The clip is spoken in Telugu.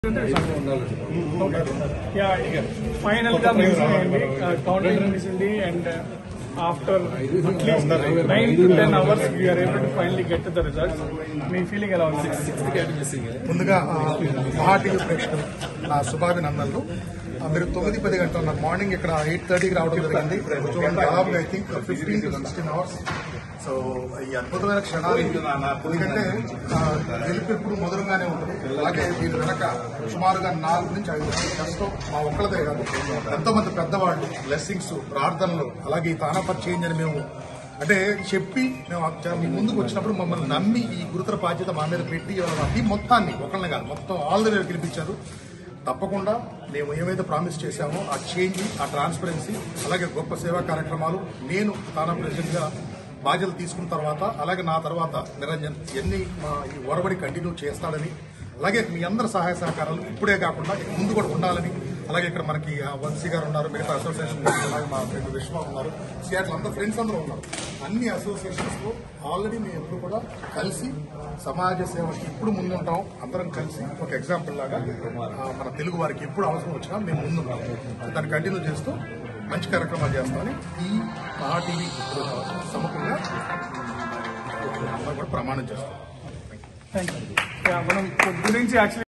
యా ఫైనల్ గా మిస్ అయింది కౌంటింగ్ మిసింది and after at least nine to ten hours we're able to finally get the results మీ ఫీలింగ్ ఎలా ఉంది ముందుగా ఆ, మహా టీవీ ప్రేక్షకులు నా శుభాభినందనలు ఆ, మీరు తొమ్మిది పది గంటల ఉన్నారు మార్నింగ్ ఇక్కడ ఎయిట్ థర్టీకి రావడం జరిగింది చూడండి దాదాపుగా I think fifteen to sixteen hours so ఈ అద్భుతమైన క్షణాలు ఎందుకంటే ఆ, గెలుపు ఎప్పుడు మధురంగానే ఉంటుంది అలాగే దీని వెనక సుమారుగా నాలుగు నుంచి ఐదు మంది కష్టం మా ఒక్కళ్ళదే కాదు ఎంతో మంది పెద్దవాళ్ళు బ్లెస్సింగ్స్ ప్రార్థనలు అలాగే ఈ తానాపర్ చేంజ్ అని మేము అంటే చెప్పి మేము ఆ- మీ ముందుకు వచ్చినప్పుడు మమ్మల్ని నమ్మి ఈ గురుతర బాధ్యత మా మీద పెట్టి ఇవాళ ఈ మొత్తాన్ని ఒకళ్ళని కాదు మొత్తం ఆల్ ద వే గెలిపించారు తప్పకుండా మేము ఏమైతే ప్రామిస్ చేశామో ఆ చేంజ్ ఆ ట్రాన్స్పరెన్సీ అలాగే గొప్ప సేవా కార్యక్రమాలు నేను తానా ప్రెసిడెంట్ గా బాధ్యతలు తీసుకున్న తర్వాత అలాగే నా తర్వాత నిరంజన్ ఎన్ని మా ఈ ఒరబడి కంటిన్యూ చేస్తాడని అలాగే మీ అందరి సహాయ సహకారాలు ఇప్పుడే కాకుండా ఇక ముందు కూడా ఉండాలని అలాగే ఇక్కడ మనకి ఆ వంశీ గారు ఉన్నారు మిగతా అసోసియేషన్ అలాగే మా ఫ్రెండ్ విశ్వ ఉన్నారు సియాట్లు అందరూ ఫ్రెండ్స్ అందరూ ఉన్నారు అన్ని అసోసియేషన్స్ లో ఆల్రెడీ మేము ఎప్పుడు కూడా కలిసి సమాజ సేవకి ఇప్పుడు ముందుంటాం అందరం కలిసి ఒక ఎగ్జాంపుల్ లాగా ఆ, మన తెలుగు వారికి ఎప్పుడు అవసరం వచ్చినా మేము ముందుంటాం దాన్ని కంటిన్యూ చేస్తూ మంచి కార్యక్రమాలు చేస్తామని ఈ మహా టీవీ సమూహంగా అందరూ కూడా ప్రమాణం చేస్తాం థ్యాంక్ యూ మనం గురించి యాక్చువల్లీ